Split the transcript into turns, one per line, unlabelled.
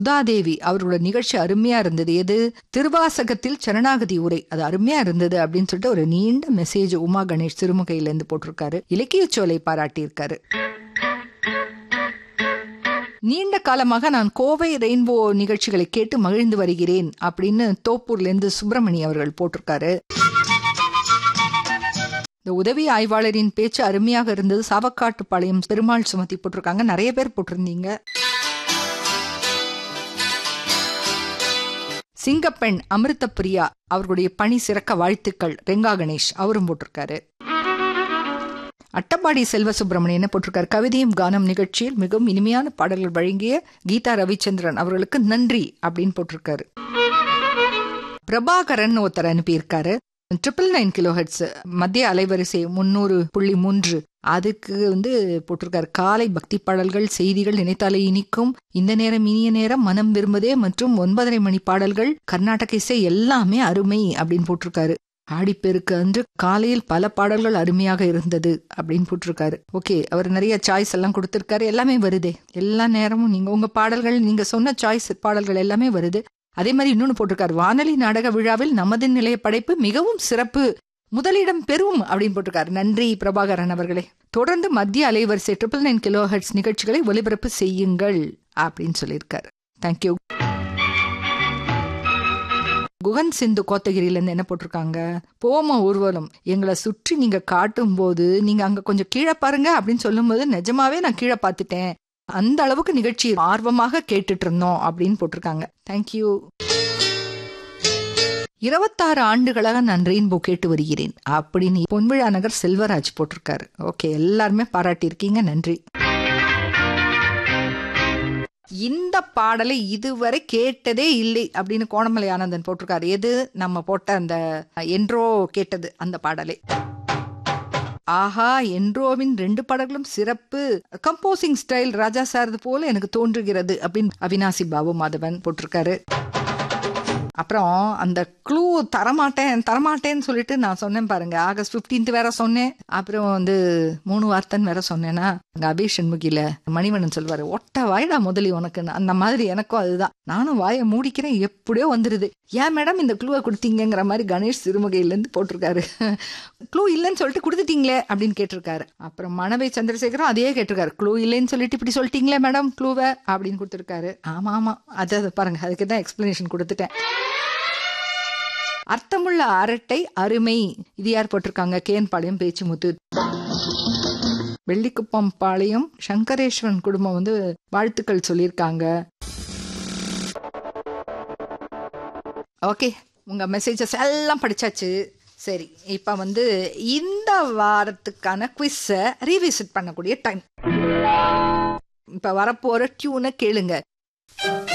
உதாதேவி அவரோட நிகழ்ச்சி அருமையா இருந்தது எது திருவாசகத்தில் சரணாகதி உரை அது அருமையா இருந்தது அப்படின்னு சொல்லிட்டு ஒரு நீண்ட மெசேஜ் உமா கணேஷ் சிறுமுகையில இருந்து போட்டிருக்காரு இலக்கிய சோலை பாராட்டியிருக்காரு நீண்ட காலமாக நான் கோவை ரெயின்போ நிகழ்ச்சிகளை கேட்டு மகிழ்ந்து வருகிறேன் அப்படின்னு தோப்பூர்ல இருந்து சுப்பிரமணி அவர்கள் போட்டிருக்காரு இந்த உதவி ஆய்வாளரின் பேச்சு அருமையாக இருந்தது சாவக்காட்டு பாளையம் பெருமாள் சுமத்தி போட்டிருக்காங்க நிறைய பேர் போட்டிருந்தீங்க சிங்கப்பெண் அமிர்த பிரியா அவர்களுடைய பணி சிறக்க வாழ்த்துக்கள் ரெங்கா கணேஷ் அவரும் போட்டிருக்காரு அட்டப்பாடி செல்வ சுப்பிரமணியன் போட்டிருக்காரு கவிதையும் கானம் நிகழ்ச்சியில் மிகவும் இனிமையான பாடல்கள் வழங்கிய கீதா ரவிச்சந்திரன் அவர்களுக்கு நன்றி அப்படின்னு போட்டிருக்காரு பிரபாகரன் ஒருத்தர் அனுப்பியிருக்காரு ட்ரிபிள் நைன் கிலோ ஹெட்ஸ் மத்திய அலைவரிசை முன்னூறு புள்ளி மூன்று அதுக்கு வந்து போட்டிருக்காரு காலை பக்தி பாடல்கள் செய்திகள் நினைத்தாலே இனிக்கும் இந்த நேரம் இனிய நேரம் மனம் விரும்புதே மற்றும் ஒன்பதரை மணி பாடல்கள் கர்நாடக இசை எல்லாமே அருமை அப்படின்னு போட்டிருக்காரு ஆடிப்பெருக்கு அன்று காலையில் பல பாடல்கள் அருமையாக இருந்தது அப்படின்னு போட்டிருக்காரு ஓகே அவர் நிறைய சாய்ஸ் எல்லாம் கொடுத்திருக்காரு எல்லாமே வருதே எல்லா நேரமும் நீங்க உங்க பாடல்கள் நீங்க சொன்ன சாய்ஸ் பாடல்கள் எல்லாமே வருது அதே மாதிரி இன்னொன்னு போட்டிருக்காரு வானொலி நாடக விழாவில் நமது நிலைய படைப்பு மிகவும் சிறப்பு முதலிடம் பெறும் அப்படின்னு போட்டிருக்காரு நன்றி பிரபாகரன் அவர்களே தொடர்ந்து மத்திய அலைவரிசை ட்ரிபிள் நைன் கிலோ ஹெட்ஸ் நிகழ்ச்சிகளை ஒலிபரப்பு செய்யுங்கள் அப்படின்னு சொல்லியிருக்காரு தேங்க்யூ குகன் சிந்து கோத்தகிரியில இருந்து என்ன போட்டிருக்காங்க போம ஊர்வலம் எங்களை சுற்றி நீங்க காட்டும் போது நீங்க அங்க கொஞ்சம் கீழே பாருங்க அப்படின்னு சொல்லும்போது நிஜமாவே நான் கீழே பார்த்துட்டேன் அந்த அளவுக்கு நிகழ்ச்சி ஆர்வமாக கேட்டுட்டு இருந்தோம் அப்படின்னு போட்டிருக்காங்க தேங்க்யூ இருபத்தாறு ஆண்டுகளாக நான் ரெயின்போ கேட்டு வருகிறேன் அப்படின்னு பொன்விழா நகர் செல்வராஜ் போட்டிருக்காரு ஓகே எல்லாருமே பாராட்டியிருக்கீங்க நன்றி இந்த பாடலை இதுவரை கேட்டதே இல்லை அப்படின்னு கோணமலை ஆனந்தன் போட்டிருக்காரு எது நம்ம போட்ட அந்த என்றோ கேட்டது அந்த பாடலை ஆஹா என்றோவின் ரெண்டு பாடல்களும் சிறப்பு கம்போசிங் ஸ்டைல் ராஜா சாரது போல எனக்கு தோன்றுகிறது அப்படின்னு அவினாசி பாபு மாதவன் போட்டிருக்காரு அப்புறம் அந்த க்ளூ தரமாட்டேன் தரமாட்டேன்னு சொல்லிட்டு நான் சொன்னேன் பாருங்க ஆகஸ்ட் பிப்டீன்த் வேற சொன்னேன் அப்புறம் வந்து மூணு வார்த்தைன்னு வேற சொன்னேன்னா அங்க அபி சண்முகில மணிவண்ணன் சொல்வாரு ஒட்ட வாய்டா முதலி உனக்கு அந்த மாதிரி எனக்கும் அதுதான் நானும் வாயை மூடிக்கிறேன் எப்படியோ வந்துருது ஏன் மேடம் இந்த க்ளூவை கொடுத்தீங்கிற மாதிரி கணேஷ் சிறுமுகையிலேருந்து போட்டிருக்காரு க்ளூ இல்லைன்னு சொல்லிட்டு கொடுத்துட்டீங்களே அப்படின்னு கேட்டிருக்காரு அப்புறம் மணவை சந்திரசேகரும் அதையே கேட்டிருக்காரு க்ளூ இல்லைன்னு சொல்லிட்டு இப்படி சொல்லிட்டீங்களே மேடம் க்ளூவை அப்படின்னு கொடுத்துருக்காரு ஆமா ஆமா அது பாருங்க அதுக்கு தான் எக்ஸ்பிளனேஷன் கொடுத்துட்டேன் அர்த்தமுள்ள அரட்டை அருமை இது யார் போட்டிருக்காங்க கேன் பாளையம் பேச்சு முத்து வெள்ளிக்குப்பம் பாளையம் சங்கரேஸ்வரன் குடும்பம் வந்து வாழ்த்துக்கள் சொல்லியிருக்காங்க ஓகே உங்க மெசேஜஸ் எல்லாம் படிச்சாச்சு சரி இப்போ வந்து இந்த வாரத்துக்கான குவிஸை ரீவிசிட் பண்ணக்கூடிய டைம் இப்போ வரப்போகிற டியூனை கேளுங்க